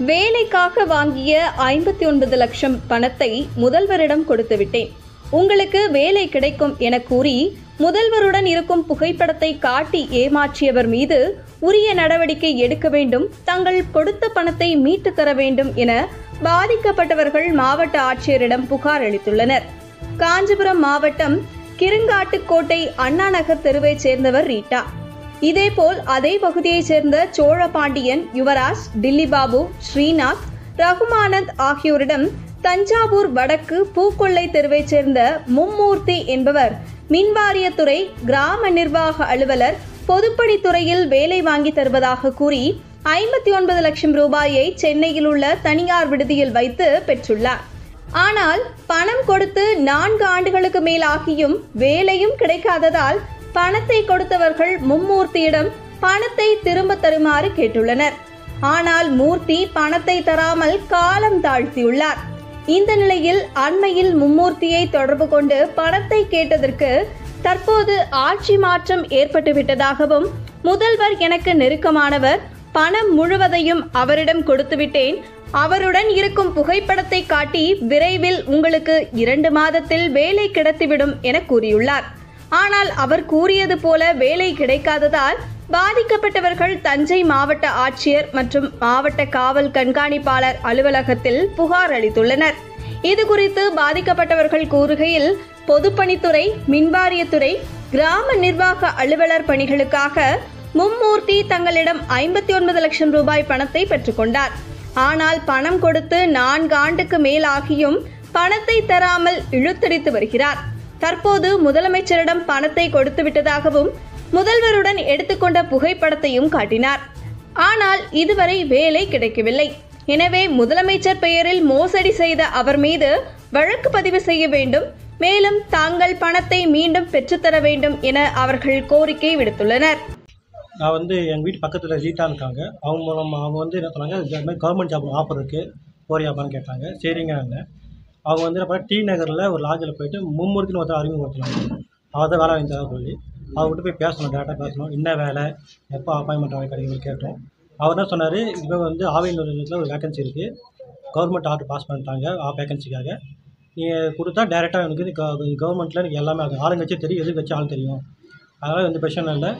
வேலைக்காக வாங்கிய ஐம்பத்தி ஒன்பது லட்சம் பணத்தை முதல்வரிடம் கொடுத்து விட்டேன் உங்களுக்கு வேலை கிடைக்கும் என கூறி முதல்வருடன் இருக்கும் புகைப்படத்தை காட்டி ஏமாற்றியவர் மீது உரிய நடவடிக்கை எடுக்க வேண்டும் தங்கள் கொடுத்த பணத்தை மீட்டு தர வேண்டும் என பாதிக்கப்பட்டவர்கள் மாவட்ட ஆட்சியரிடம் புகார் அளித்துள்ளனர் காஞ்சிபுரம் மாவட்டம் கிருங்காட்டுக்கோட்டை அண்ணா நகர் தெருவைச் சேர்ந்தவர் ரீட்டா இதேபோல் அதே பகுதியைச் சேர்ந்த சோழபாண்டியன் யுவராஜ் டில்லிபாபு ஸ்ரீநாத் ரகுமானந்த் ஆகியோரிடம் தஞ்சாவூர் வடக்கு பூக்கொள்ளை தெருவைச் சேர்ந்த மும்மூர்த்தி என்பவர் மின்வாரியத்துறை கிராம நிர்வாக அலுவலர் பொதுப்பணித்துறையில் வேலை வாங்கி தருவதாக கூறி ஐம்பத்தி ஒன்பது லட்சம் ரூபாயை சென்னையில் உள்ள தனியார் விடுதியில் வைத்து பெற்றுள்ளார் ஆனால் பணம் கொடுத்து நான்கு ஆண்டுகளுக்கு மேலாகியும் வேலையும் கிடைக்காததால் பணத்தை கொடுத்தவர்கள் மும்மூர்த்தியிடம் பணத்தை திரும்ப தருமாறு கேட்டுள்ளனர் ஆனால் மூர்த்தி பணத்தை தராமல் காலம் தாழ்த்தியுள்ளார் இந்த நிலையில் அண்மையில் மும்மூர்த்தியை தொடர்பு கொண்டு பணத்தை கேட்டதற்கு தற்போது ஆட்சி மாற்றம் ஏற்பட்டுவிட்டதாகவும் முதல்வர் எனக்கு நெருக்கமானவர் பணம் முழுவதையும் அவரிடம் கொடுத்துவிட்டேன் அவருடன் இருக்கும் புகைப்படத்தை காட்டி விரைவில் உங்களுக்கு இரண்டு மாதத்தில் வேலை கிடைத்துவிடும் என கூறியுள்ளார் ஆனால் அவர் கூறியது போல வேலை கிடைக்காததால் பாதிக்கப்பட்டவர்கள் தஞ்சை மாவட்ட ஆட்சியர் மற்றும் மாவட்ட காவல் கண்காணிப்பாளர் அலுவலகத்தில் புகார் அளித்துள்ளனர் இது குறித்து பாதிக்கப்பட்டவர்கள் கூறுகையில் பொதுப்பணித்துறை மின்வாரியத்துறை கிராம நிர்வாக அலுவலர் பணிகளுக்காக மும்மூர்த்தி தங்களிடம் ஐம்பத்தி ஒன்பது லட்சம் ரூபாய் பணத்தை பெற்றுக்கொண்டார் ஆனால் பணம் கொடுத்து நான்கு ஆண்டுக்கு மேலாகியும் பணத்தை தராமல் இழுத்தடித்து வருகிறார் தற்போது முதலமைச்சரிடம் பணத்தை கொடுத்து விட்டதாகவும் முதல்வருடன் எடுத்துக்கொண்ட புகைப்படத்தையும் காட்டினார் ஆனால் இதுவரை வேலை கிடைக்கவில்லை எனவே முதலமைச்சர் பெயரில் மோசடி செய்த அவர் மீது வழக்கு பதிவு செய்ய வேண்டும் மேலும் தாங்கள் பணத்தை மீண்டும் பெற்றுத்தர வேண்டும் என அவர்கள் கோரிக்கை விடுத்துள்ளனர் நான் வந்து எங்கள் வீட்டு பக்கத்தில் ரீட்டா இருக்காங்க அவங்க மூலம் அவங்க வந்து என்ன சொன்னாங்க இது மாதிரி கவர்மெண்ட் ஜாப் ஆஃபர் இருக்குது போறியாப்பான்னு கேட்டாங்க சரிங்க அவங்க வந்து என்ன டி நகரில் ஒரு லாட்ஜில் போயிட்டு மும்மூர்த்தின்னு ஒருத்தர் அறிமுகப்படுத்தினாங்க அவர் தான் வேலை வாங்கி தர சொல்லி அவர்கிட்ட போய் பேசணும் டேரெக்டாக பேசணும் என்ன வேலை எப்போ அப்பாயின்மெண்ட் வாங்கி கிடைக்குதுன்னு கேட்டோம் அவர் என்ன சொன்னார் இப்போ வந்து ஆவியல் நிலையத்தில் ஒரு வேகன்சி இருக்குது கவர்மெண்ட் ஆர்டர் பாஸ் பண்ணிட்டாங்க வேகன்சிக்காக நீங்கள் கொடுத்தா டேரெக்டாக எனக்கு கவர்மெண்ட்டில் எனக்கு எல்லாமே ஆகும் ஆளுங்கட்சி தெரியும் எது வச்சு ஆள் தெரியும் அதனால் எந்த பிரச்சனை இல்லை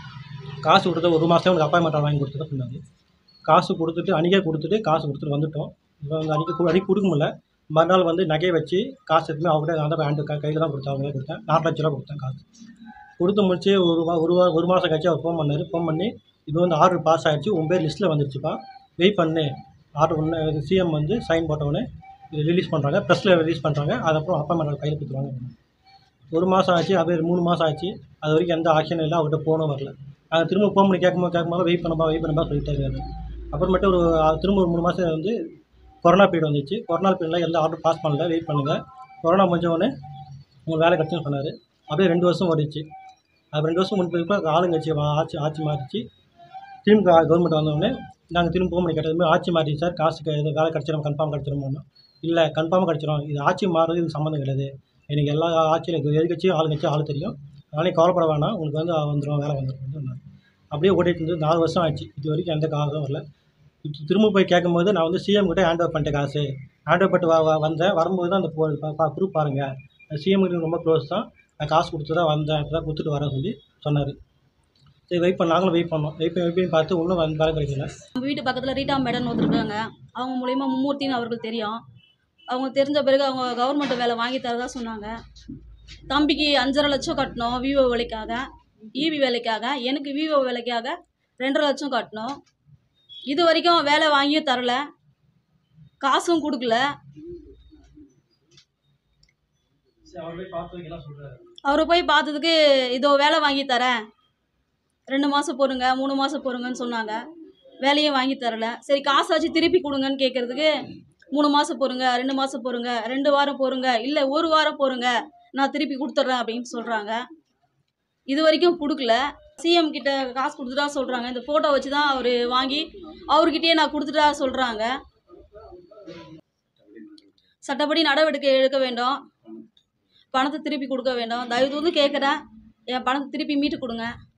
காசு கொடுத்து ஒரு மாதம் உனக்கு அப்பாயின்மெண்ட் வாங்கி கொடுத்துட்டு சொன்னார் காசு கொடுத்துட்டு அன்றைக்கே கொடுத்துட்டு காசு கொடுத்துட்டு வந்துட்டோம் இப்போ வந்து அன்றைக்கி அன்றைக்கி கொடுக்க முடியல மறுநாள் வந்து நகையை வச்சு காசு எடுத்துமே அவங்ககிட்ட நான் தான் ஹேண்டு கையில் தான் கொடுத்தேன் அவங்களே கொடுத்தேன் நாலு லட்ச ரூபா கொடுத்தேன் காசு கொடுத்து முடிச்சு ஒரு வா ஒரு வா ஒரு மாதம் கழிச்சு அவர் ஃபோன் பண்ணார் ஃபோன் பண்ணி இது வந்து ஆர்டர் பாஸ் ஆகிடுச்சு உன் பேர் லிஸ்ட்டில் வந்துருச்சுப்பா வெயிட் பண்ணு ஆர்டர் ஒன்று சிஎம் வந்து சைன் போட்டவுடனே இது ரிலீஸ் பண்ணுறாங்க ப்ரெஸ்ஸில் ரிலீஸ் பண்ணுறாங்க அதுக்கப்புறம் அப்பாயின்மெண்ட் கையில் கொடுத்துருவாங்க ஒரு மாதம் ஆச்சு அப்படியே மூணு மாதம் ஆச்சு அது வரைக்கும் எந்த ஆக்ஷனும் இல்லை அவர்கிட்ட போனும் வரல நாங்கள் திரும்ப ஃபோன் பண்ணி கேட்கும்போது கேட்கும்போது வெயிட் பண்ணப்பா வெயிட் பண்ணப்பா சொல்லிட்டே இருக்காரு அப்புறமேட்டு ஒரு ஆ- திரும்ப ஒரு மூணு மாதம் வந்து கொரோனா பீரியட் வந்துச்சு கொரோனா பீரியடில் எந்த ஆர்டர் பாஸ் பண்ணல வெயிட் பண்ணுங்கள் கொரோனா முடிஞ்ச உடனே உங்களுக்கு வேலை கிடச்சுன்னு சொன்னார் அப்படியே ரெண்டு வருஷம் ஓடிச்சு அது ரெண்டு வருஷம் முடிஞ்சதுக்கு ஆளுங்கட்சி வா- ஆட்சி ஆட்சி மாறிச்சு திரும்ப கவர்மெண்ட் வந்தோடனே நாங்கள் திரும்ப ஃபோன் பண்ணி கேட்டதுமே ஆட்சி மாறிச்சு சார் காசுக்கு இது வேலை கிடச்சிடும் கன்ஃபார்ம் கிடச்சிருமோன்னா இல்லை கன்ஃபார்மாக கிடச்சிரும் இது ஆட்சி மாறுறது இது சம்மந்தம் கிடையாது எனக்கு எல்லா ஆட்சியில் எதிர்கட்சியும் ஆளுங்கட்சியும் ஆள் தெரியும் அதனால நீ கவலைப்பட வேணாம் உங்களுக்கு வந்து வந்துடும் வேலை வந்துடும் அப்படியே ஓடிட்டு இருந்து நாலு வருஷம் ஆச்சு இது வரைக்கும் எந்த காசும் வரல இப்போ திரும்ப போய் கேட்கும்போது நான் வந்து சிஎம் கிட்ட ஹேண்ட் ஓவர் பண்ணிட்டேன் காசு ஹேண்ட் ஓவர் பண்ணிட்டு வ- வ- வந்தேன் வரும்போது தான் அந்த ப்ரூஃப் பாருங்கள் சிஎம் கிட்ட ரொம்ப க்ளோஸ் தான் நான் காசு கொடுத்து தான் வந்தேன் இப்போ தான் கொடுத்துட்டு வரேன் சொல்லி சொன்னார் சரி வெயிட் பண்ண நாங்களும் வெயிட் பண்ணோம் வெயிட் பண்ணி வெயிட் பண்ணி பார்த்து இன்னும் வந்து வேலை கிடைக்கல நம்ம வீட்டு பக்கத்தில் ரீட்டா மேடம் ஒருத்தருக்காங்க அவங்க மூலிமா மும்மூர்த்தின்னு அவர்களுக்கு தெரியும் அவங்க தெரிஞ்ச பிறகு அவங்க கவர்மெண்ட் வேலை வாங்கி தரதா சொன்னாங்க தம்பிக்கு அஞ்சரை லட்சம் கட்டணும் விவோ வேலைக்காக இவி வேலைக்காக எனக்கு விவோ வேலைக்காக ரெண்டரை லட்சம் கட்டணும் இது வரைக்கும் வேலை வாங்கியும் தரல காசும் கொடுக்கல சரி அவர் போய் பார்த்து எல்லாம் சொல்கிறாரு அவரை போய் பார்த்ததுக்கு இதோ வேலை வாங்கி தரேன் ரெண்டு மாதம் பொறுங்க மூணு மாதம் பொறுங்கன்னு சொன்னாங்க வேலையும் வாங்கி தரல சரி காசாச்சும் திருப்பி கொடுங்கன்னு கேட்குறதுக்கு மூணு மாதம் பொறுங்க ரெண்டு மாதம் பொறுங்க ரெண்டு வாரம் பொறுங்க இல்லை ஒரு வாரம் பொறுங்க நான் திருப்பி கொடுத்துட்றேன் அப்படின்னு சொல்கிறாங்க இது வரைக்கும் கொடுக்கல சிஎம் கிட்ட காசு கொடுத்துட்டா சொல்கிறாங்க இந்த ஃபோட்டோ வச்சு தான் அவர் வாங்கி அவர்கிட்டயே நான் கொடுத்துட்டா சொல்கிறாங்க சட்டப்படி நடவடிக்கை எடுக்க வேண்டும் பணத்தை திருப்பி கொடுக்க வேண்டும் தயவு கூர்ந்து கேட்குறேன் என் பணத்தை திருப்பி மீட்டு கொடுங்க